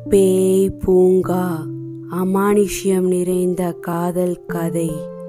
பேய் பூங்கா அமானுஷ்யம் நிறைந்த காதல் கதை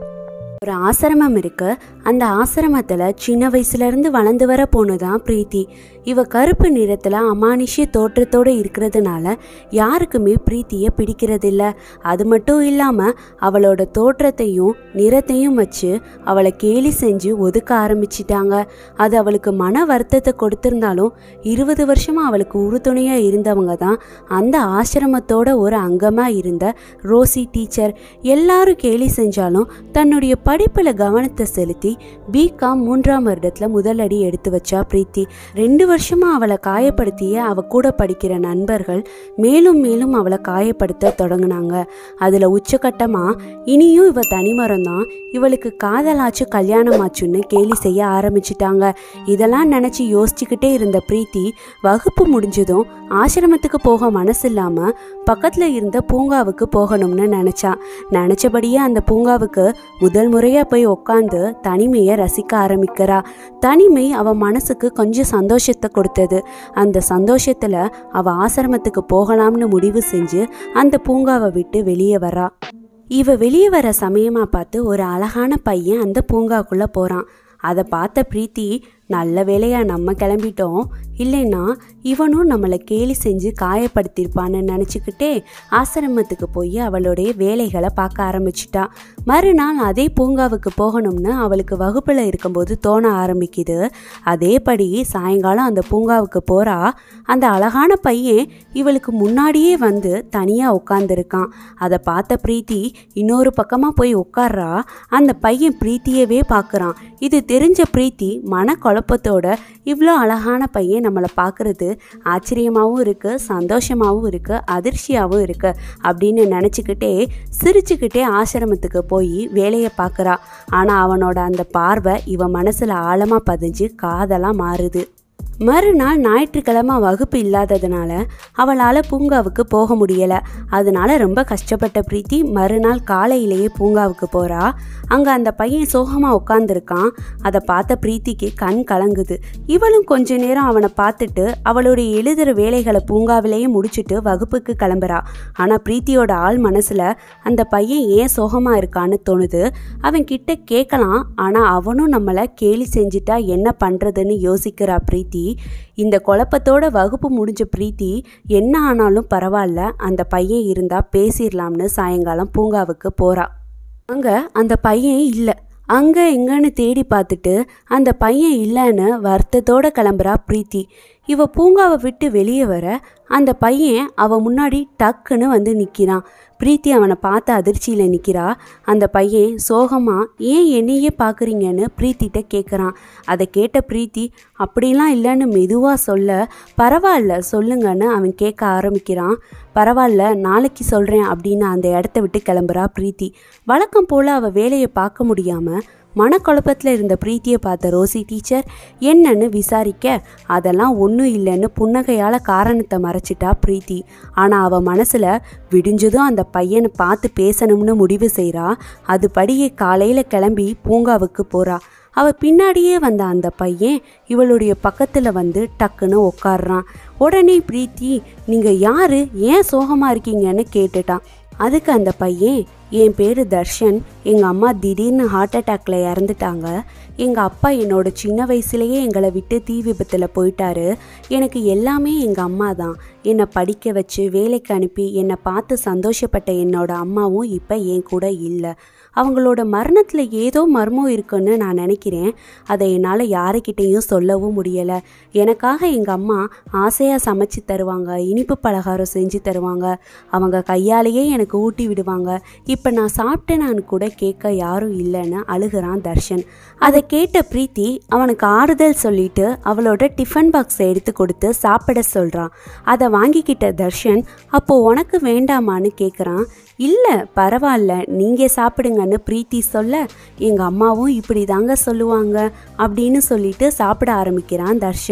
ஒரு ஆசிரமம் இருக்கு அந்த ஆசிரமத்துல சின்ன வயசுல இருந்து வளர்ந்து வர பொண்ணுதான் பிரீத்தி இவ கருப்பு நிறத்துல அமானுஷ்ய தோற்றத்தோட இருக்கிறதுனால யாருக்குமே பிரீத்திய பிடிக்கிறதில்ல அது மட்டும் இல்லாம அவளோட தோற்றத்தையும் நிறத்தையும் வச்சு அவளை கேலி செஞ்சு ஒதுக்க ஆரம்பிச்சிட்டாங்க அது அவளுக்கு மன வருத்தத்தை கொடுத்திருந்தாலும் இருபது வருஷமா அவளுக்கு உறுதுணையா இருந்தவங்க தான் அந்த ஆசிரமத்தோட ஒரு அங்கமா இருந்த ரோசி டீச்சர் எல்லாரும் கேலி செஞ்சாலும் தன்னுடைய படிப்புல கவனத்தை செலுத்தி பிகாம் மூன்றாம் வருடத்துல முதல் அடி எடுத்து வச்சா பிரீத்தி ரெண்டு வருஷமா அவளை காயப்படுத்திய அவ கூட படிக்கிற நண்பர்கள் மேலும் மேலும் அவளை காயப்படுத்த தொடங்கினாங்க அதுல உச்சகட்டமா இனியும் இவ தனிமரம் தான் இவளுக்கு காதலாச்சு கல்யாணமாச்சுன்னு கேலி செய்ய ஆரம்பிச்சிட்டாங்க இதெல்லாம் நினைச்சு யோசிச்சுக்கிட்டே இருந்த பிரீத்தி வகுப்பு முடிஞ்சதும் ஆசிரமத்துக்கு போக மனசு இல்லாம பக்கத்துல இருந்த பூங்காவுக்கு போகணும்னு நினைச்சா நினைச்சபடியே அந்த பூங்காவுக்கு முதல் முறையா போய் உட்காந்து தனிமையை ரசிக்க ஆரம்பிக்கிறா தனிமை அவ மனசுக்கு கொஞ்சம் சந்தோஷத்தை கொடுத்தது அந்த சந்தோஷத்துல அவ ஆசிரமத்துக்கு போகலாம்னு முடிவு செஞ்சு அந்த பூங்காவை விட்டு வெளியே வரா இவ வெளியே வர சமயமா பார்த்து ஒரு அழகான பையன் அந்த பூங்காக்குள்ள போறான் அதை பார்த்த பிரீத்தி நல்ல வேலையா நம்ம கிளம்பிட்டோம் இல்லைன்னா இவனும் நம்மளை கேலி செஞ்சு காயப்படுத்தியிருப்பான்னு நினச்சிக்கிட்டே ஆசிரமத்துக்கு போய் அவளுடைய வேலைகளை பார்க்க ஆரம்பிச்சிட்டா மறுநாள் அதே பூங்காவுக்கு போகணும்னு அவளுக்கு வகுப்பில் இருக்கும்போது தோண ஆரம்பிக்குது அதேபடி சாயங்காலம் அந்த பூங்காவுக்கு போகிறா அந்த அழகான பையன் இவளுக்கு முன்னாடியே வந்து தனியாக உட்காந்துருக்கான் அதை பார்த்த பிரீத்தி இன்னொரு பக்கமாக போய் உட்கார்றா அந்த பையன் பிரீத்தியவே பார்க்குறான் இது தெரிஞ்ச பிரீத்தி மன குழப்பத்தோட இவ்வளோ அழகான பையன் நம்மளை பார்க்குறது ஆச்சரியமாகவும் இருக்குது சந்தோஷமாகவும் இருக்குது அதிர்ச்சியாகவும் இருக்குது அப்படின்னு நினச்சிக்கிட்டே சிரிச்சுக்கிட்டே ஆசிரமத்துக்கு போய் வேலையை பார்க்குறா ஆனால் அவனோட அந்த பார்வை இவன் மனசில் ஆழமாக பதிஞ்சு காதலாக மாறுது மறுநாள் ஞாயிற்றுக்கிழமை வகுப்பு இல்லாததுனால அவளால் பூங்காவுக்கு போக முடியலை அதனால ரொம்ப கஷ்டப்பட்ட பிரீத்தி மறுநாள் காலையிலேயே பூங்காவுக்கு போகிறா அங்கே அந்த பையன் சோகமாக உட்காந்துருக்கான் அதை பார்த்த பிரீத்திக்கு கண் கலங்குது இவளும் கொஞ்ச நேரம் அவனை பார்த்துட்டு அவளுடைய எழுதுகிற வேலைகளை பூங்காவிலேயே முடிச்சுட்டு வகுப்புக்கு கிளம்புறா ஆனால் பிரீத்தியோட ஆள் மனசில் அந்த பையன் ஏன் சோகமாக இருக்கான்னு தோணுது அவன் கிட்ட கேட்கலாம் ஆனால் அவனும் நம்மளை கேலி செஞ்சுட்டா என்ன பண்ணுறதுன்னு யோசிக்கிறா பிரீத்தி இந்த குழப்பத்தோட வகுப்பு முடிஞ்ச பிரீத்தி என்ன ஆனாலும் பரவாயில்ல அந்த பையன் இருந்தா பேசிடலாம்னு சாயங்காலம் பூங்காவுக்கு போறா அங்க அந்த பையன் இல்லை அங்கே இங்கன்னு தேடி பார்த்துட்டு அந்த பையன் இல்லைன்னு வருத்தத்தோட கிளம்புறா பிரீத்தி இவ பூங்காவை விட்டு வெளியே வர அந்த பையன் அவ முன்னாடி டக்குன்னு வந்து நிற்கிறான் பிரீத்தி அவனை பார்த்த அதிர்ச்சியில் நிற்கிறா அந்த பையன் சோகமா ஏன் என்னையே பார்க்குறீங்கன்னு பிரீத்திட்ட கேட்குறான் அதை கேட்ட பிரீத்தி அப்படிலாம் இல்லைன்னு மெதுவாக சொல்ல பரவாயில்ல சொல்லுங்கன்னு அவன் கேட்க ஆரம்பிக்கிறான் பரவாயில்ல நாளைக்கு சொல்கிறேன் அப்படின்னு அந்த இடத்த விட்டு கிளம்புறா பிரீத்தி வழக்கம் போல் அவள் வேலையை பார்க்க முடியாமல் மனக்குழப்பத்தில் இருந்த பிரீத்தியை பார்த்த ரோசி டீச்சர் என்னன்னு விசாரிக்க அதெல்லாம் ஒன்றும் இல்லைன்னு புன்னகையால் காரணத்தை மறைச்சிட்டா பிரீத்தி ஆனால் அவள் மனசில் விடிஞ்சதும் அந்த பையனை பார்த்து பேசணும்னு முடிவு செய்கிறா அதுபடியே காலையில் கிளம்பி பூங்காவுக்கு போகிறா அவ பின்னாடியே வந்த அந்த பையன் இவளுடைய பக்கத்தில் வந்து டக்குன்னு உட்காடுறான் உடனே பிரீத்தி நீங்கள் யாரு ஏன் சோகமாக இருக்கீங்கன்னு கேட்டுட்டான் அதுக்கு அந்த பையன் என் பேர் தர்ஷன் எங்கள் அம்மா திடீர்னு ஹார்ட் அட்டாக்ல இறந்துட்டாங்க எங்கள் அப்பா என்னோட சின்ன வயசுலேயே எங்களை விட்டு தீ விபத்தில் போயிட்டாரு எனக்கு எல்லாமே எங்கள் அம்மா தான் என்னை படிக்க வச்சு வேலைக்கு அனுப்பி என்னை பார்த்து சந்தோஷப்பட்ட என்னோட அம்மாவும் இப்போ என் கூட இல்லை அவங்களோட மரணத்தில் ஏதோ மர்மம் இருக்குன்னு நான் நினைக்கிறேன் அதை என்னால் யாருக்கிட்டேயும் சொல்லவும் முடியலை எனக்காக எங்கள் அம்மா ஆசையாக சமைச்சு தருவாங்க இனிப்பு பலகாரம் செஞ்சு தருவாங்க அவங்க கையாலேயே எனக்கு ஊட்டி விடுவாங்க இப்போ நான் சாப்பிட்டேனான்னு கூட கேட்க யாரும் இல்லைன்னு அழுகிறான் தர்ஷன் அதை கேட்ட பிரீத்தி அவனுக்கு ஆறுதல் சொல்லிட்டு அவளோட டிஃபன் பாக்ஸை எடுத்து கொடுத்து சாப்பிட சொல்கிறான் அதை வாங்கிக்கிட்ட தர்ஷன் அப்போ உனக்கு வேண்டாமான்னு கேட்குறான் இல்லை பரவாயில்ல நீங்கள் சாப்பிடுங்கன்னு பிரீத்தி சொல்ல எங்கள் அம்மாவும் இப்படி தாங்க சொல்லுவாங்க அப்படின்னு சொல்லிட்டு சாப்பிட ஆரம்பிக்கிறான் தர்ஷன்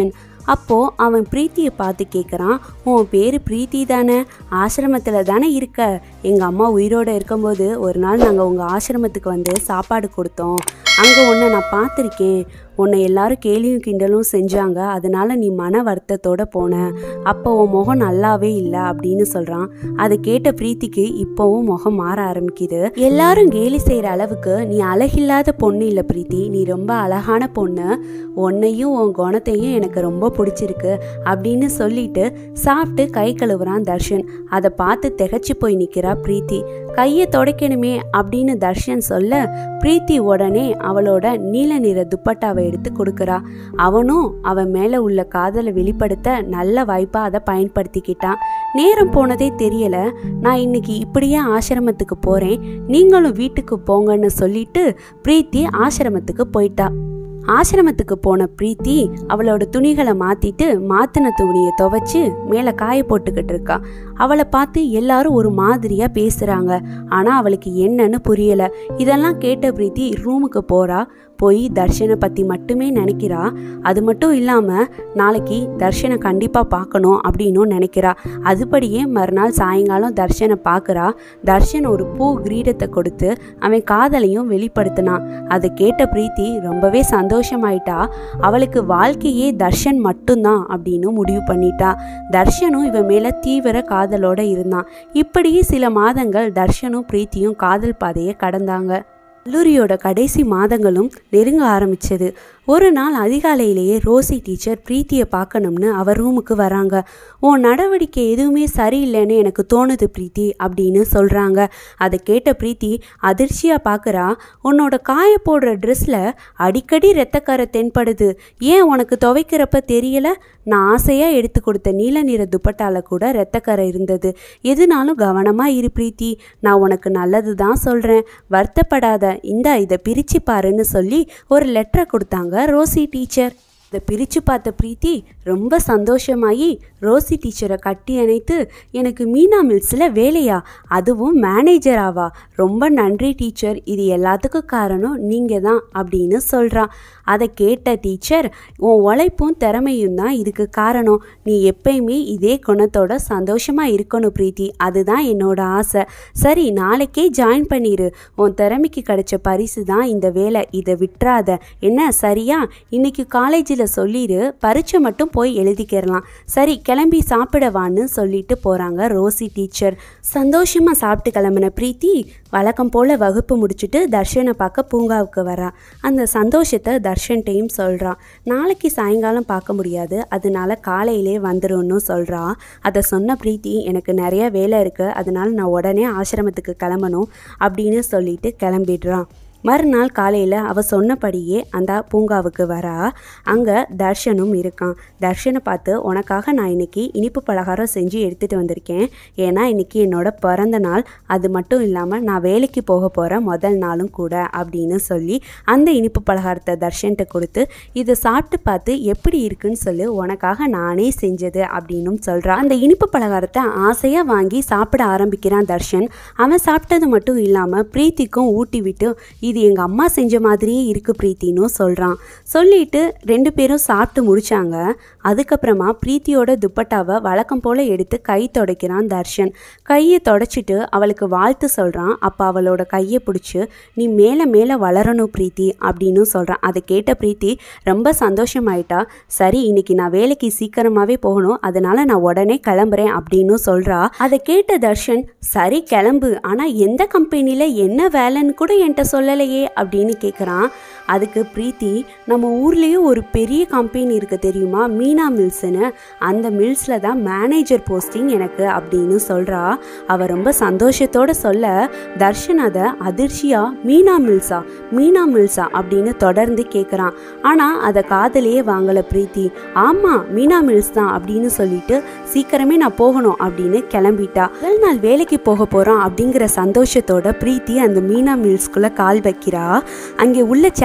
அப்போது அவன் பிரீத்தியை பார்த்து கேட்குறான் உன் பேர் பிரீத்தி தானே ஆசிரமத்தில் தானே இருக்க எங்கள் அம்மா உயிரோடு இருக்கும்போது ஒரு நாள் நாங்கள் உங்கள் ஆசிரமத்துக்கு வந்து சாப்பாடு கொடுத்தோம் அங்கே உன்னை நான் பார்த்துருக்கேன் உன்னை எல்லாரும் கேலியும் கிண்டலும் செஞ்சாங்க அதனால நீ மன வருத்தத்தோட போன அப்போ உன் முகம் நல்லாவே இல்லை அப்படின்னு சொல்கிறான் அதை கேட்ட பிரீத்திக்கு இப்போவும் முகம் மாற ஆரம்பிக்குது எல்லாரும் கேலி செய்கிற அளவுக்கு நீ அழகில்லாத பொண்ணு இல்லை பிரீத்தி நீ ரொம்ப அழகான பொண்ணு உன்னையும் உன் குணத்தையும் எனக்கு ரொம்ப பிடிச்சிருக்கு அப்படின்னு சொல்லிட்டு சாப்பிட்டு கை கழுவுறான் தர்ஷன் அதை பார்த்து திகச்சு போய் நிற்கிறா பிரீத்தி கையை துடைக்கணுமே அப்படின்னு தர்ஷன் சொல்ல பிரீத்தி உடனே அவளோட நீல நிற துப்பட்டாவை எடுத்து கொடுக்குறா அவனும் அவன் மேலே உள்ள காதலை வெளிப்படுத்த நல்ல வாய்ப்பாக அதை பயன்படுத்திக்கிட்டான் நேரம் போனதே தெரியல நான் இன்னைக்கு இப்படியே ஆசிரமத்துக்கு போகிறேன் நீங்களும் வீட்டுக்கு போங்கன்னு சொல்லிட்டு பிரீத்தி ஆசிரமத்துக்கு போயிட்டா ஆசிரமத்துக்கு போன பிரீத்தி அவளோட துணிகளை மாத்திட்டு மாத்தின துணியை துவைச்சு மேலே காய போட்டுக்கிட்டு இருக்கா அவளை பார்த்து எல்லாரும் ஒரு மாதிரியா பேசுறாங்க ஆனா அவளுக்கு என்னன்னு புரியல இதெல்லாம் கேட்ட பிரீத்தி ரூமுக்கு போறா போய் தர்ஷனை பத்தி மட்டுமே நினைக்கிறா அது மட்டும் இல்லாம நாளைக்கு தர்ஷனை கண்டிப்பா பார்க்கணும் அப்படின்னும் நினைக்கிறா அதுபடியே மறுநாள் சாயங்காலம் தர்ஷனை பார்க்கறா தர்ஷன் ஒரு பூ கிரீடத்தை கொடுத்து அவன் காதலையும் வெளிப்படுத்தினான் அதை கேட்ட பிரீத்தி ரொம்பவே சந்தோஷமாயிட்டா அவளுக்கு வாழ்க்கையே தர்ஷன் மட்டும்தான் அப்படின்னு முடிவு பண்ணிட்டா தர்ஷனும் இவன் மேல தீவிர காதலோட இருந்தான் இப்படியே சில மாதங்கள் தர்ஷனும் பிரீத்தியும் காதல் பாதையை கடந்தாங்க கல்லூரியோட கடைசி மாதங்களும் நெருங்க ஆரம்பிச்சது ஒரு நாள் அதிகாலையிலேயே ரோசி டீச்சர் பிரீத்தியை பார்க்கணும்னு அவர் ரூமுக்கு வராங்க உன் நடவடிக்கை எதுவுமே சரியில்லைன்னு எனக்கு தோணுது பிரீத்தி அப்படின்னு சொல்கிறாங்க அதை கேட்ட பிரீத்தி அதிர்ச்சியாக பார்க்குறா உன்னோட காய போடுற ட்ரெஸ்ஸில் அடிக்கடி ரத்தக்கரை தென்படுது ஏன் உனக்கு துவைக்கிறப்ப தெரியல நான் ஆசையாக எடுத்து கொடுத்த நீல நிற துப்பட்டால கூட ரத்தக்கரை இருந்தது எதுனாலும் கவனமாக இரு பிரீத்தி நான் உனக்கு நல்லது தான் சொல்கிறேன் வருத்தப்படாத இந்தா இதை பிரிச்சு பாருன்னு சொல்லி ஒரு லெட்டரை கொடுத்தாங்க ரோசி டீச்சர் இதை பிரித்து பார்த்த பிரீத்தி ரொம்ப சந்தோஷமாயி ரோசி டீச்சரை கட்டி அணைத்து எனக்கு மீனா மில்ஸில் வேலையா அதுவும் மேனேஜராவா ரொம்ப நன்றி டீச்சர் இது எல்லாத்துக்கும் காரணம் நீங்கள் தான் அப்படின்னு சொல்கிறான் அதை கேட்ட டீச்சர் உன் உழைப்பும் திறமையும் தான் இதுக்கு காரணம் நீ எப்பயுமே இதே குணத்தோட சந்தோஷமாக இருக்கணும் பிரீத்தி அதுதான் என்னோட ஆசை சரி நாளைக்கே ஜாயின் பண்ணிடு உன் திறமைக்கு கிடைச்ச பரிசு தான் இந்த வேலை இதை விட்டுறாத என்ன சரியா இன்னைக்கு காலேஜில் சொல்லிடு பரீட்சை மட்டும் போய் எழுதிக்கிறலாம் சரி கிளம்பி சாப்பிடவான்னு சொல்லிட்டு போகிறாங்க ரோசி டீச்சர் சந்தோஷமாக சாப்பிட்டு கிளம்பின பிரீத்தி வழக்கம் போல் வகுப்பு முடிச்சுட்டு தர்ஷனை பார்க்க பூங்காவுக்கு வரா அந்த சந்தோஷத்தை தர்ஷன்ட்டையும் சொல்கிறா நாளைக்கு சாயங்காலம் பார்க்க முடியாது அதனால காலையிலே வந்துரும்னு சொல்கிறா அதை சொன்ன பிரீத்தி எனக்கு நிறைய வேலை இருக்குது அதனால நான் உடனே ஆசிரமத்துக்கு கிளம்பணும் அப்படின்னு சொல்லிட்டு கிளம்பிடுறான் மறுநாள் காலையில் அவ சொன்னபடியே அந்த பூங்காவுக்கு வரா அங்கே தர்ஷனும் இருக்கான் தர்ஷனை பார்த்து உனக்காக நான் இன்னைக்கு இனிப்பு பலகாரம் செஞ்சு எடுத்துகிட்டு வந்திருக்கேன் ஏன்னா இன்னைக்கு என்னோட பிறந்த நாள் அது மட்டும் இல்லாமல் நான் வேலைக்கு போக போகிற முதல் நாளும் கூட அப்படின்னு சொல்லி அந்த இனிப்பு பலகாரத்தை தர்ஷன்கிட்ட கொடுத்து இதை சாப்பிட்டு பார்த்து எப்படி இருக்குன்னு சொல்லி உனக்காக நானே செஞ்சது அப்படின்னும் சொல்கிறான் அந்த இனிப்பு பலகாரத்தை ஆசையாக வாங்கி சாப்பிட ஆரம்பிக்கிறான் தர்ஷன் அவன் சாப்பிட்டது மட்டும் இல்லாமல் பிரீத்திக்கும் ஊட்டி விட்டு இது எங்கள் அம்மா செஞ்ச மாதிரியே இருக்கு பிரீத்தின்னு சொல்கிறான் சொல்லிட்டு ரெண்டு பேரும் சாப்பிட்டு முடிச்சாங்க அதுக்கப்புறமா பிரீத்தியோட துப்பட்டாவை வழக்கம் போல் எடுத்து கை துடைக்கிறான் தர்ஷன் கையை தொடச்சிட்டு அவளுக்கு வாழ்த்து சொல்கிறான் அப்போ அவளோட கையை பிடிச்சி நீ மேலே மேலே வளரணும் பிரீத்தி அப்படின்னு சொல்கிறான் அதை கேட்ட பிரீத்தி ரொம்ப சந்தோஷமாயிட்டா சரி இன்னைக்கு நான் வேலைக்கு சீக்கிரமாகவே போகணும் அதனால நான் உடனே கிளம்புறேன் அப்படின்னு சொல்கிறா அதை கேட்ட தர்ஷன் சரி கிளம்பு ஆனால் எந்த கம்பெனியில் என்ன வேலைன்னு கூட என்கிட்ட சொல்லலையே அப்படின்னு கேட்குறான் அதுக்கு பிரீத்தி நம்ம ஊர்லேயே ஒரு பெரிய கம்பெனி இருக்குது தெரியுமா மீனா மில்ஸ்னு அந்த மில்ஸில் தான் மேனேஜர் போஸ்டிங் எனக்கு அப்படின்னு சொல்கிறா அவள் ரொம்ப சந்தோஷத்தோட சொல்ல தர்ஷன் அதை அதிர்ச்சியாக மீனா மில்ஸா மீனா மில்ஸா அப்படின்னு தொடர்ந்து கேட்குறான் ஆனால் அதை காதலையே வாங்கலை பிரீத்தி ஆமாம் மீனா மில்ஸ் தான் அப்படின்னு சொல்லிட்டு சீக்கிரமே நான் போகணும் அப்படின்னு கிளம்பிட்டா முதல் நாள் வேலைக்கு போக போகிறோம் அப்படிங்கிற சந்தோஷத்தோட பிரீத்தி அந்த மீனா மில்ஸ்குள்ளே கால் வைக்கிறா அங்கே உள்ள சேர்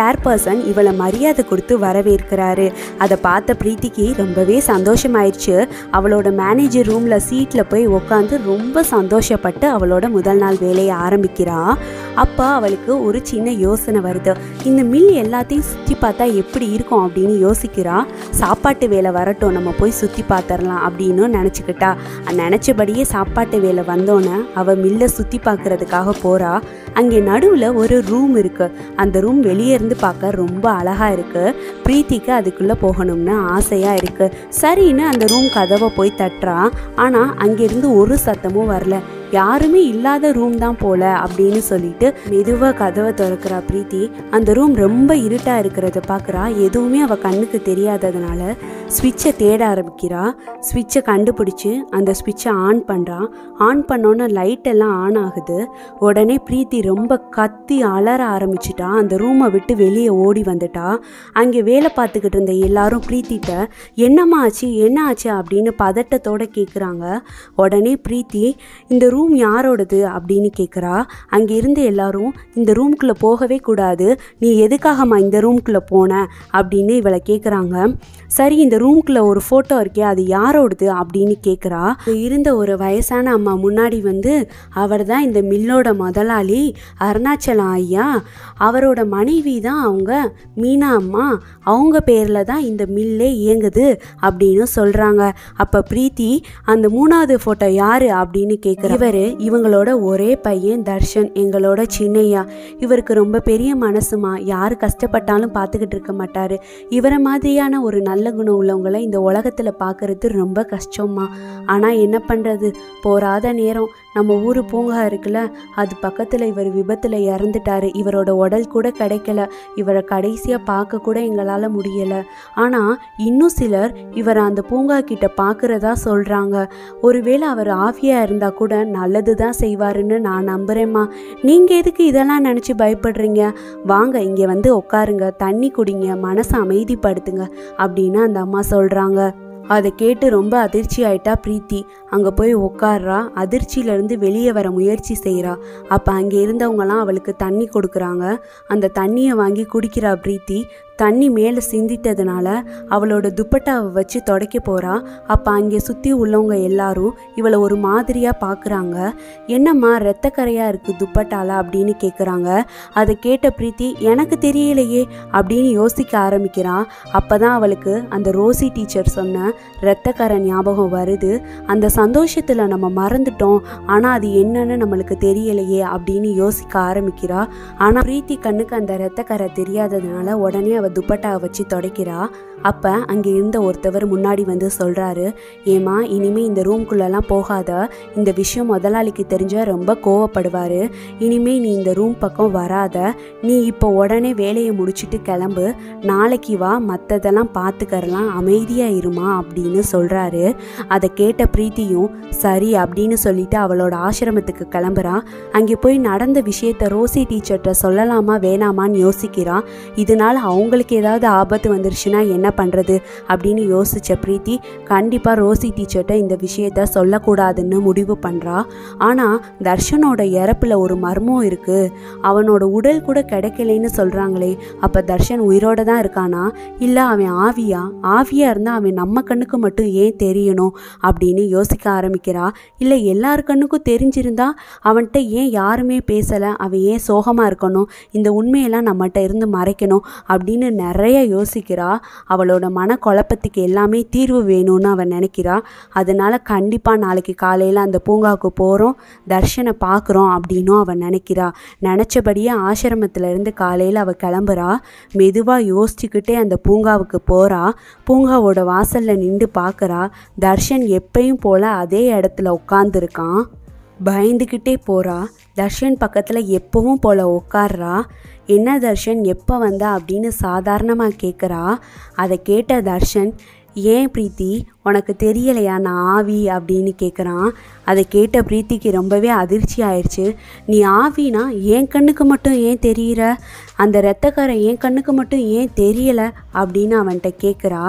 சேர்பர்சன் இவளை மரியாதை கொடுத்து வரவேற்கிறாரு அதை பார்த்த பிரீத்திக்கு ரொம்பவே சந்தோஷமாயிடுச்சு அவளோட மேனேஜர் ரூமில் சீட்டில் போய் உட்காந்து ரொம்ப சந்தோஷப்பட்டு அவளோட முதல் நாள் வேலையை ஆரம்பிக்கிறா அப்போ அவளுக்கு ஒரு சின்ன யோசனை வருது இந்த மில் எல்லாத்தையும் சுற்றி பார்த்தா எப்படி இருக்கும் அப்படின்னு யோசிக்கிறா சாப்பாட்டு வேலை வரட்டும் நம்ம போய் சுற்றி பார்த்துடலாம் அப்படின்னு நினச்சிக்கிட்டா நினச்சபடியே சாப்பாட்டு வேலை வந்தோன்னே அவள் மில்லை சுற்றி பார்க்கறதுக்காக போகிறா அங்கே நடுவில் ஒரு ரூம் இருக்குது அந்த ரூம் வெளியே இருந்து பார்க்க ரொம்ப அழகாக இருக்குது பிரீத்திக்கு அதுக்குள்ளே போகணும்னு ஆசையாக இருக்குது சரின்னு அந்த ரூம் கதவை போய் தட்டுறா ஆனால் அங்கேருந்து ஒரு சத்தமும் வரல யாருமே இல்லாத ரூம் தான் போல அப்படின்னு சொல்லிட்டு மெதுவாக கதவை திறக்கிறா பிரீத்தி அந்த ரூம் ரொம்ப இருட்டாக இருக்கிறத பார்க்குறா எதுவுமே அவள் கண்ணுக்கு தெரியாததுனால ஸ்விட்சை தேட ஆரம்பிக்கிறா ஸ்விட்சை கண்டுபிடிச்சி அந்த ஸ்விட்சை ஆன் பண்ணுறா ஆன் பண்ணோன்னே லைட் எல்லாம் ஆன் ஆகுது உடனே பிரீத்தி ரொம்ப கத்தி அலற ஆரம்பிச்சிட்டா அந்த ரூமை விட்டு வெளியே ஓடி வந்துட்டா அங்கே வேலை பார்த்துக்கிட்டு இருந்த எல்லாரும் பிரீத்திட்ட என்னம்மா ஆச்சு என்ன ஆச்சு அப்படின்னு பதட்டத்தோட கேட்குறாங்க உடனே பிரீத்தி இந்த ரூம் யாரோடது அப்படின்னு கேட்குறா அங்கே இருந்த எல்லாரும் இந்த ரூம்குள்ளே போகவே கூடாது நீ எதுக்காகம்மா இந்த ரூம்குள்ளே போன அப்படின்னு இவளை கேட்குறாங்க சரி இந்த ரூம்குள்ளே ஒரு ஃபோட்டோ இருக்கே அது யாரோடது அப்படின்னு கேட்குறா இருந்த ஒரு வயசான அம்மா முன்னாடி வந்து அவர் தான் இந்த மில்லோட முதலாளி அருணாச்சலம் ஐயா அவரோட மனைவி தான் அவங்க மீனா அம்மா அவங்க பேரில் தான் இந்த மில்லே இயங்குது அப்படின்னு சொல்கிறாங்க அப்போ பிரீத்தி அந்த மூணாவது ஃபோட்டோ யார் அப்படின்னு கேட்குற இவர் இவங்களோட ஒரே பையன் தர்ஷன் எங்களோட சின்னையா இவருக்கு ரொம்ப பெரிய மனசுமா யார் கஷ்டப்பட்டாலும் பார்த்துக்கிட்டு இருக்க மாட்டார் இவரை மாதிரியான ஒரு நல்ல குணம் உள்ளவங்களை இந்த உலகத்தில் பார்க்கறது ரொம்ப கஷ்டமா ஆனால் என்ன பண்ணுறது போராத நேரம் நம்ம ஊர் பூங்கா இருக்குல்ல அது பக்கத்தில் இவர் விபத்தில் இறந்துட்டாரு இவரோட உடல் கூட கிடைக்கல இவரை கடைசியாக பார்க்க கூட எங்களால் முடியலை ஆனால் இன்னும் சிலர் இவரை அந்த பூங்கா கிட்ட பார்க்குறதா சொல்கிறாங்க ஒருவேளை அவர் ஆஃபியாக இருந்தால் கூட நல்லது தான் செய்வாருன்னு நான் நம்புகிறேம்மா நீங்கள் எதுக்கு இதெல்லாம் நினச்சி பயப்படுறீங்க வாங்க இங்கே வந்து உட்காருங்க தண்ணி குடிங்க மனசை அமைதிப்படுத்துங்க அப்படின்னு அந்த அம்மா சொல்கிறாங்க அதை கேட்டு ரொம்ப அதிர்ச்சி ஆயிட்டா பிரீத்தி அங்கே போய் உட்கார்றா அதிர்ச்சியிலேருந்து வெளியே வர முயற்சி செய்கிறா அப்போ அங்கே இருந்தவங்கலாம் அவளுக்கு தண்ணி கொடுக்குறாங்க அந்த தண்ணியை வாங்கி குடிக்கிறா பிரீத்தி தண்ணி மேலே சிந்திட்டதுனால அவளோட துப்பட்டாவை வச்சு துடைக்க போகிறா அப்போ அங்கே சுற்றி உள்ளவங்க எல்லாரும் இவளை ஒரு மாதிரியாக பார்க்குறாங்க என்னம்மா ரத்தக்கரையாக இருக்குது துப்பட்டால அப்படின்னு கேட்குறாங்க அதை கேட்ட பிரீத்தி எனக்கு தெரியலையே அப்படின்னு யோசிக்க ஆரம்பிக்கிறான் அப்போ தான் அவளுக்கு அந்த ரோசி டீச்சர் சொன்ன ரத்தக்கரை ஞாபகம் வருது அந்த சந்தோஷத்தில் நம்ம மறந்துட்டோம் ஆனால் அது என்னன்னு நம்மளுக்கு தெரியலையே அப்படின்னு யோசிக்க ஆரம்பிக்கிறா ஆனால் பிரீத்தி கண்ணுக்கு அந்த ரத்தக்கரை தெரியாததுனால உடனே அவள் துப்பட்டாவை வச்சு துடைக்கிறா அப்போ அங்கே இருந்த ஒருத்தவர் முன்னாடி வந்து சொல்கிறாரு ஏமா இனிமே இந்த ரூம்குள்ளெல்லாம் போகாத இந்த விஷயம் முதலாளிக்கு தெரிஞ்சால் ரொம்ப கோவப்படுவார் இனிமே நீ இந்த ரூம் பக்கம் வராத நீ இப்போ உடனே வேலையை முடிச்சிட்டு கிளம்பு நாளைக்கு வா மற்றதெல்லாம் பார்த்துக்கறலாம் அமைதியாக இருமா அப்படின்னு சொல்கிறாரு அதை கேட்ட பிரீத்தியும் சரி அப்படின்னு சொல்லிட்டு அவளோட ஆசிரமத்துக்கு கிளம்புறா அங்கே போய் நடந்த விஷயத்த ரோசி டீச்சர்கிட்ட சொல்லலாமா வேணாமான்னு யோசிக்கிறா இதனால அவங்களுக்கு ஏதாவது ஆபத்து வந்துருச்சுன்னா என்ன பண்ணுறது அப்படின்னு யோசிச்ச பிரீத்தி கண்டிப்பாக ரோசி டீச்சர்கிட்ட இந்த விஷயத்த சொல்லக்கூடாதுன்னு முடிவு பண்ணுறா ஆனால் தர்ஷனோட இறப்பில் ஒரு மர்மம் இருக்குது அவனோட உடல் கூட கிடைக்கலைன்னு சொல்கிறாங்களே அப்போ தர்ஷன் உயிரோட தான் இருக்கானா இல்லை அவன் ஆவியா ஆவியா இருந்தால் அவன் நம்ம கண்ணுக்கு மட்டும் ஏன் தெரியணும் அப்படின்னு யோசிக்க ஆரம்பிக்கிறா இல்லை எல்லார் கண்ணுக்கும் தெரிஞ்சிருந்தா அவன்கிட்ட ஏன் யாருமே பேசலை அவன் ஏன் சோகமாக இருக்கணும் இந்த உண்மையெல்லாம் நம்மகிட்ட இருந்து மறைக்கணும் அப்படின்னு நிறைய யோசிக்கிறா அவளோட மன குழப்பத்துக்கு எல்லாமே தீர்வு வேணும்னு அவன் நினைக்கிறா அதனால கண்டிப்பாக நாளைக்கு காலையில் அந்த பூங்காவுக்கு போகிறோம் தர்ஷனை பார்க்குறோம் அப்படின்னும் அவன் நினைக்கிறா நினச்சபடியே ஆசிரமத்துல இருந்து காலையில் அவள் கிளம்புறா மெதுவாக யோசிச்சுக்கிட்டே அந்த பூங்காவுக்கு போகிறா பூங்காவோட வாசலில் நின்று பார்க்குறா தர்ஷன் எப்பயும் போல் அதே இடத்துல உட்காந்துருக்கான் பயந்துக்கிட்டே போகிறா தர்ஷன் பக்கத்தில் எப்பவும் போல் உட்கார்றா என்ன தர்ஷன் எப்போ வந்த அப்படின்னு சாதாரணமாக கேட்குறா அதை கேட்ட தர்ஷன் ஏன் பிரீத்தி உனக்கு தெரியலையா நான் ஆவி அப்படின்னு கேட்குறான் அதை கேட்ட பிரீத்திக்கு ரொம்பவே அதிர்ச்சி ஆயிடுச்சு நீ ஆவினா என் கண்ணுக்கு மட்டும் ஏன் தெரியிற அந்த இரத்தக்காரை என் கண்ணுக்கு மட்டும் ஏன் தெரியலை அப்படின்னு அவன்கிட்ட கேட்குறா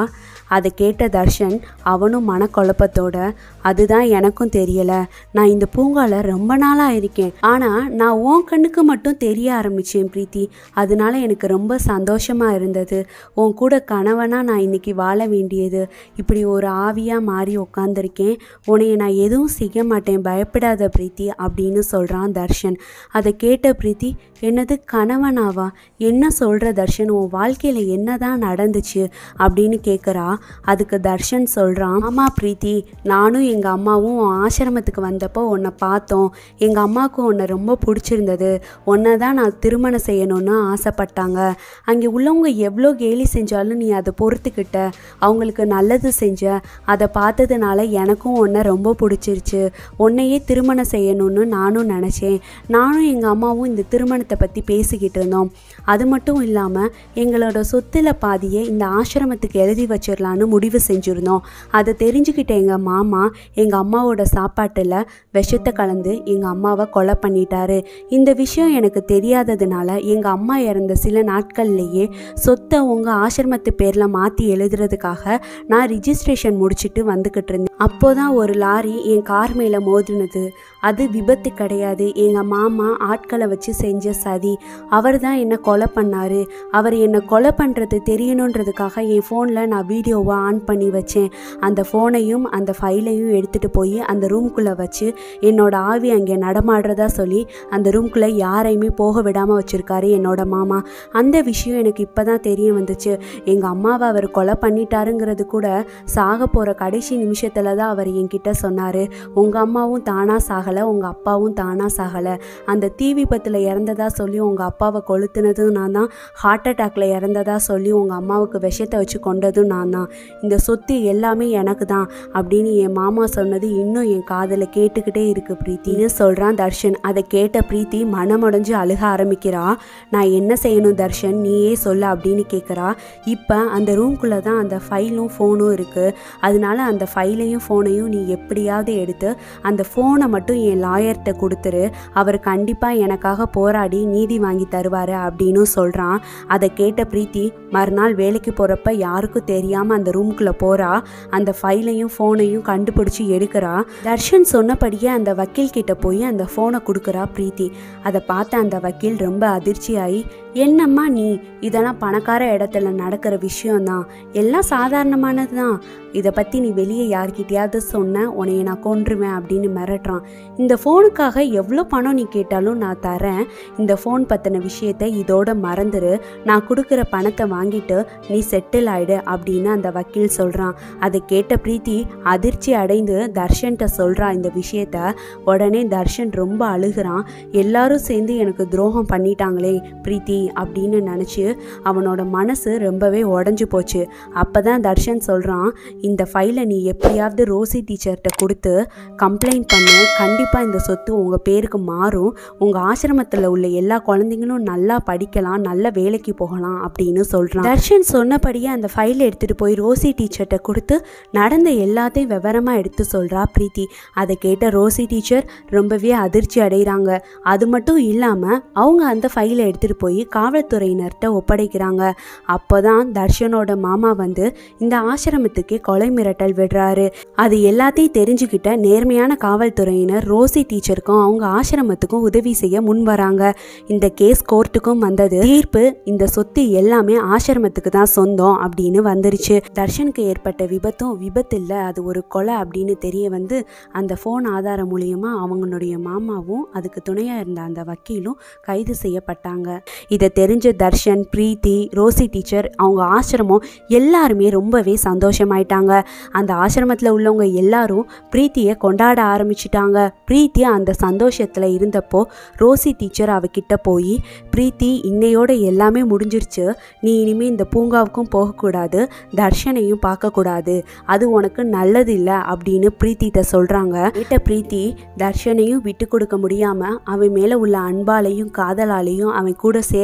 அதை கேட்ட தர்ஷன் அவனும் மனக்குழப்பத்தோட அதுதான் எனக்கும் தெரியல நான் இந்த பூங்கால ரொம்ப நாளாக இருக்கேன் ஆனால் நான் உன் கண்ணுக்கு மட்டும் தெரிய ஆரம்பித்தேன் பிரீத்தி அதனால எனக்கு ரொம்ப சந்தோஷமாக இருந்தது உன் கூட கணவனாக நான் இன்னைக்கு வாழ வேண்டியது இப்படி ஒரு ஆவியாக மாறி உட்காந்துருக்கேன் உன்னைய நான் எதுவும் செய்ய மாட்டேன் பயப்படாத பிரீத்தி அப்படின்னு சொல்கிறான் தர்ஷன் அதை கேட்ட பிரீத்தி என்னது கணவனாவா என்ன சொல்கிற தர்ஷன் உன் வாழ்க்கையில் என்னதான் நடந்துச்சு அப்படின்னு கேட்குறா அதுக்கு தர்ஷன் சொல்கிறான் ஆமாம் பிரீத்தி நானும் எங்கள் அம்மாவும் உன் ஆசிரமத்துக்கு வந்தப்போ உன்னை பார்த்தோம் எங்கள் அம்மாவுக்கு உன்னை ரொம்ப பிடிச்சிருந்தது உன்னை தான் நான் திருமணம் செய்யணும்னு ஆசைப்பட்டாங்க அங்கே உள்ளவங்க எவ்வளோ கேலி செஞ்சாலும் நீ அதை பொறுத்துக்கிட்ட அவங்களுக்கு நல்லது செஞ்ச அதை பார்த்ததுனால எனக்கும் உன்னை ரொம்ப பிடிச்சிருச்சு உன்னையே திருமணம் செய்யணும்னு நானும் நினச்சேன் நானும் எங்கள் அம்மாவும் இந்த திருமணத்தை பற்றி பேசிக்கிட்டு இருந்தோம் அது மட்டும் இல்லாமல் எங்களோட சொத்துல பாதியை இந்த ஆசிரமத்துக்கு எழுதி வச்சிடலான்னு முடிவு செஞ்சுருந்தோம் அதை தெரிஞ்சுக்கிட்ட எங்கள் மாமா எங்கள் அம்மாவோட சாப்பாட்டில் விஷத்தை கலந்து எங்கள் அம்மாவை கொலை பண்ணிட்டாரு இந்த விஷயம் எனக்கு தெரியாததுனால எங்கள் அம்மா இறந்த சில நாட்கள்லேயே சொத்தை உங்கள் ஆசிரமத்து பேரில் மாற்றி எழுதுறதுக்காக நான் ரிஜிஸ்ட்ரேஷன் முடிச்சுட்டு வந்துக்கிட்டு இருந்தேன் அப்போ தான் ஒரு லாரி என் கார் மேலே மோதினது அது விபத்து கிடையாது எங்கள் மாமா ஆட்களை வச்சு செஞ்ச சதி அவர் தான் என்னை கொலை பண்ணார் அவர் என்னை கொலை பண்ணுறது தெரியணுன்றதுக்காக என் ஃபோனில் நான் வீடியோவை ஆன் பண்ணி வச்சேன் அந்த ஃபோனையும் அந்த ஃபைலையும் எடுத்துகிட்டு போய் அந்த ரூம்குள்ளே வச்சு என்னோட ஆவி அங்கே நடமாடுறதா சொல்லி அந்த ரூம்குள்ளே யாரையுமே போக விடாமல் வச்சுருக்காரு என்னோட மாமா அந்த விஷயம் எனக்கு இப்போ தான் தெரிய வந்துச்சு எங்கள் அம்மாவை அவர் கொலை பண்ணிட்டாருங்கிறது கூட சாக போகிற கடைசி நிமிஷத்தில் தான் அவர் என்கிட்ட சொன்னார் உங்கள் அம்மாவும் தானாக சாகலை உங்கள் அப்பாவும் தானாக சாகலை அந்த தீ விபத்தில் இறந்ததா சொல்லி உங்கள் அப்பாவை கொளுத்துனதும் நான் தான் ஹார்ட் அட்டாக்ல இறந்ததா சொல்லி உங்கள் அம்மாவுக்கு விஷத்தை வச்சு கொண்டதும் நான் தான் இந்த சொத்து எல்லாமே எனக்கு தான் அப்படின்னு என் மாமா சொன்னது இன்னும் என் காதில் கேட்டுக்கிட்டே இருக்கு பிரீத்தின்னு சொல்கிறான் தர்ஷன் அதை கேட்ட பிரீத்தி மனமுடைஞ்சு அழுக ஆரம்பிக்கிறா நான் என்ன செய்யணும் தர்ஷன் நீயே சொல்ல அப்படின்னு கேட்குறா இப்போ அந்த ரூம்குள்ளே தான் அந்த ஃபைலும் ஃபோனும் இருக்குது அதனால அந்த ஃபைலையும் ஃபோனையும் நீ எப்படியாவது எடுத்து அந்த ஃபோனை மட்டும் என் லாயர்கிட்ட கொடுத்துரு அவர் கண்டிப்பாக எனக்காக போராடி நீதி வாங்கி தருவார் அப்படின்னு சொல்கிறான் அதை கேட்ட பிரீத்தி மறுநாள் வேலைக்கு போகிறப்ப யாருக்கும் தெரியாமல் அந்த ரூம்குள்ளே போகிறா அந்த ஃபைலையும் ஃபோனையும் கண்டுபிடிச்சி எடுக்கிறா தர்ஷன் சொன்னபடியே அந்த வக்கீல் கிட்ட போய் அந்த ஃபோனை கொடுக்குறா பிரீத்தி அதை பார்த்த அந்த வக்கீல் ரொம்ப அதிர்ச்சியாகி என்னம்மா நீ இதெல்லாம் பணக்கார இடத்துல நடக்கிற விஷயம்தான் எல்லாம் சாதாரணமானது தான் இதை பற்றி நீ வெளியே யார்கிட்டயாவது சொன்ன உன்னைய நான் கொன்றுவேன் அப்படின்னு மிரட்டுறான் இந்த ஃபோனுக்காக எவ்வளோ பணம் நீ கேட்டாலும் நான் தரேன் இந்த ஃபோன் பற்றின விஷயத்தை இதோட மறந்துரு நான் கொடுக்குற பணத்தை வாங்கிட்டு நீ செட்டில் ஆயிடு அப்படின்னு அந்த வக்கீல் சொல்கிறான் அதை கேட்ட பிரீத்தி அதிர்ச்சி அடைந்து தர்ஷன்கிட்ட சொல்கிறா இந்த விஷயத்த உடனே தர்ஷன் ரொம்ப அழுகிறான் எல்லாரும் சேர்ந்து எனக்கு துரோகம் பண்ணிட்டாங்களே பிரீத்தி அப்படின்னு நினச்சி அவனோட மனசு ரொம்பவே உடஞ்சி போச்சு அப்போ தான் தர்ஷன் சொல்கிறான் இந்த ஃபைலை நீ எப்படியாவது ரோசி டீச்சர்கிட்ட கொடுத்து கம்ப்ளைண்ட் பண்ணு கண்டிப்பாக இந்த சொத்து உங்கள் பேருக்கு மாறும் உங்கள் ஆசிரமத்தில் உள்ள எல்லா குழந்தைங்களும் நல்லா படிக்கலாம் நல்ல வேலைக்கு போகலாம் அப்படின்னு சொல்கிறான் தர்ஷன் சொன்னபடியே அந்த ஃபைலை எடுத்துகிட்டு போய் ரோசி டீச்சர்கிட்ட கொடுத்து நடந்த எல்லாத்தையும் விவரமாக எடுத்து சொல்கிறா பிரீத்தி அதை கேட்ட ரோசி டீச்சர் ரொம்பவே அதிர்ச்சி அடைகிறாங்க அது மட்டும் இல்லாமல் அவங்க அந்த ஃபைலை எடுத்துகிட்டு போய் காவல்துறையினர்கிட்ட ஒப்படைக்கிறாங்க அப்போ தான் தர்ஷனோட மாமா வந்து இந்த ஆசிரமத்துக்கு கொலை மிரட்டல் விடுறாரு அது எல்லாத்தையும் தெரிஞ்சுக்கிட்ட நேர்மையான காவல்துறையினர் ரோசி டீச்சருக்கும் அவங்க ஆசிரமத்துக்கும் உதவி செய்ய முன் வராங்க இந்த கேஸ் கோர்ட்டுக்கும் வந்தது தீர்ப்பு இந்த சொத்து எல்லாமே ஆசிரமத்துக்கு தான் சொந்தம் அப்படின்னு வந்துருச்சு தர்ஷனுக்கு ஏற்பட்ட விபத்தும் விபத்து இல்லை அது ஒரு கொலை அப்படின்னு தெரிய வந்து அந்த ஃபோன் ஆதாரம் மூலியமா அவங்களுடைய மாமாவும் அதுக்கு துணையாக இருந்த அந்த வக்கீலும் கைது செய்யப்பட்டாங்க இதை தெரிஞ்ச தர்ஷன் பிரீத்தி ரோசி டீச்சர் அவங்க ஆசிரமம் எல்லாருமே ரொம்பவே சந்தோஷமாயிட்டாங்க அந்த ஆசிரமத்தில் உள்ளவங்க எல்லாரும் பிரீத்தியை கொண்டாட ஆரம்பிச்சிட்டாங்க பிரீத்தி அந்த சந்தோஷத்தில் இருந்தப்போ ரோசி டீச்சர் அவகிட்ட போய் பிரீத்தி இன்னையோட எல்லாமே முடிஞ்சிருச்சு நீ இனிமே இந்த பூங்காவுக்கும் போகக்கூடாது தர்ஷனையும் பார்க்கக்கூடாது அது உனக்கு நல்லது இல்லை அப்படின்னு பிரீத்திட்ட சொல்கிறாங்க கேட்ட பிரீத்தி தர்ஷனையும் விட்டு கொடுக்க முடியாமல் அவன் மேலே உள்ள அன்பாலையும் காதலாலையும் அவன் கூட சேர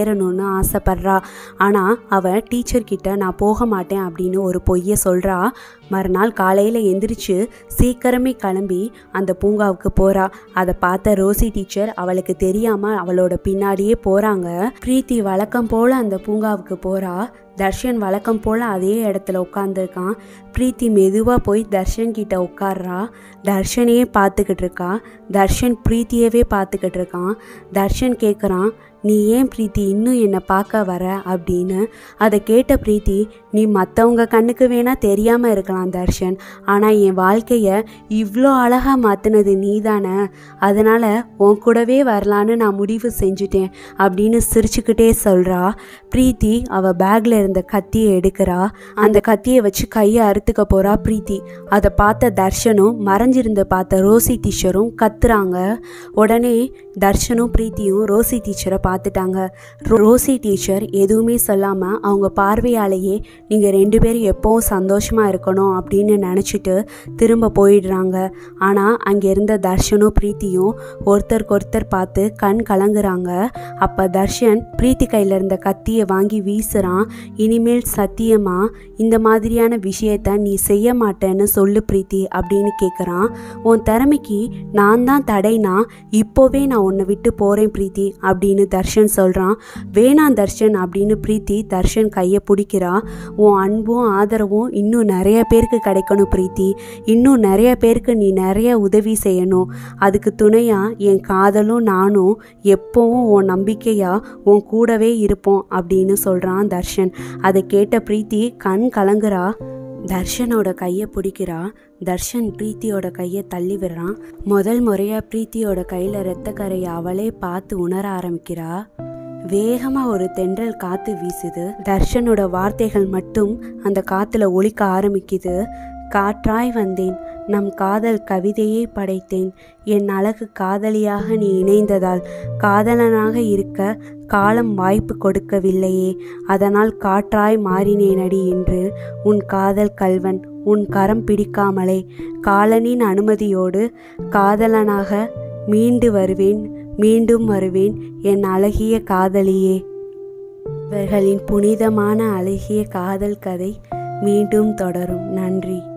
சேரணும்னு ஆசைப்படுறா ஆனால் அவள் டீச்சர் கிட்ட நான் போக மாட்டேன் அப்படின்னு ஒரு பொய்யை சொல்கிறா மறுநாள் காலையில் எந்திரிச்சு சீக்கிரமே கிளம்பி அந்த பூங்காவுக்கு போகிறா அதை பார்த்த ரோசி டீச்சர் அவளுக்கு தெரியாமல் அவளோட பின்னாடியே போகிறாங்க பிரீத்தி வழக்கம் போல் அந்த பூங்காவுக்கு போகிறா தர்ஷன் வழக்கம் போல் அதே இடத்துல உட்காந்துருக்கான் பிரீத்தி மெதுவாக போய் தர்ஷன் கிட்ட உட்கார்றா தர்ஷனையே பார்த்துக்கிட்டு இருக்கா தர்ஷன் பிரீத்தியவே பார்த்துக்கிட்டு இருக்கான் தர்ஷன் கேட்குறான் நீ ஏன் பிரீத்தி இன்னும் என்னை பார்க்க வர அப்படின்னு அதை கேட்ட பிரீத்தி நீ மற்றவங்க கண்ணுக்கு வேணால் தெரியாமல் இருக்கலாம் தர்ஷன் ஆனால் என் வாழ்க்கையை இவ்வளோ அழகாக மாற்றினது நீ தானே அதனால் உன் கூடவே வரலான்னு நான் முடிவு செஞ்சுட்டேன் அப்படின்னு சிரிச்சுக்கிட்டே சொல்கிறா பிரீத்தி அவள் பேக்கில் இருந்த கத்தியை எடுக்கிறா அந்த கத்தியை வச்சு கையை அறுத்துக்க போகிறா பிரீத்தி அதை பார்த்த தர்ஷனும் மறைஞ்சிருந்து பார்த்த ரோசி டீச்சரும் கத்துறாங்க உடனே தர்ஷனும் பிரீத்தியும் ரோசி டீச்சரை பார்த்துட்டாங்க ரோசி டீச்சர் எதுவுமே சொல்லாமல் அவங்க பார்வையாலேயே நீங்கள் ரெண்டு பேரும் எப்போவும் சந்தோஷமாக இருக்கணும் அப்படின்னு நினச்சிட்டு திரும்ப போயிடுறாங்க ஆனால் அங்கே இருந்த தர்ஷனும் பிரீத்தியும் ஒருத்தருக்கு ஒருத்தர் பார்த்து கண் கலங்குறாங்க அப்போ தர்ஷன் பிரீத்தி கையில் இருந்த கத்தியை வாங்கி வீசுகிறான் இனிமேல் சத்தியமா இந்த மாதிரியான விஷயத்த நீ செய்ய மாட்டேன்னு சொல்லு பிரீத்தி அப்படின்னு கேட்குறான் உன் திறமைக்கு நான் தான் தடைனா இப்போவே நான் உன்னை விட்டு போகிறேன் பிரீத்தி அப்படின்னு தர்ஷன் சொல்கிறான் வேணாம் தர்ஷன் அப்படின்னு பிரீத்தி தர்ஷன் கையை பிடிக்கிறா உன் அன்பும் ஆதரவும் இன்னும் நிறைய பேருக்கு கிடைக்கணும் பிரீத்தி இன்னும் நிறைய பேருக்கு நீ நிறைய உதவி செய்யணும் அதுக்கு துணையாக என் காதலும் நானும் எப்போவும் உன் நம்பிக்கையாக உன் கூடவே இருப்போம் அப்படின்னு சொல்கிறான் தர்ஷன் அதை கேட்ட பிரீத்தி கண் கலங்குறா தர்ஷனோட கையை பிடிக்கிறா தர்ஷன் பிரீத்தியோட கையை தள்ளி விடுறான் முதல் முறையாக பிரீத்தியோட கையில் இரத்த கரையை அவளே பார்த்து உணர ஆரம்பிக்கிறா வேகமாக ஒரு தென்றல் காற்று வீசுது தர்ஷனோட வார்த்தைகள் மட்டும் அந்த காற்றுல ஒலிக்க ஆரம்பிக்குது காற்றாய் வந்தேன் நம் காதல் கவிதையை படைத்தேன் என் அழகு காதலியாக நீ இணைந்ததால் காதலனாக இருக்க காலம் வாய்ப்பு கொடுக்கவில்லையே அதனால் காற்றாய் மாறினேனடி என்று உன் காதல் கல்வன் உன் கரம் பிடிக்காமலே காலனின் அனுமதியோடு காதலனாக மீண்டு வருவேன் மீண்டும் வருவேன் என் அழகிய காதலியே இவர்களின் புனிதமான அழகிய காதல் கதை மீண்டும் தொடரும் நன்றி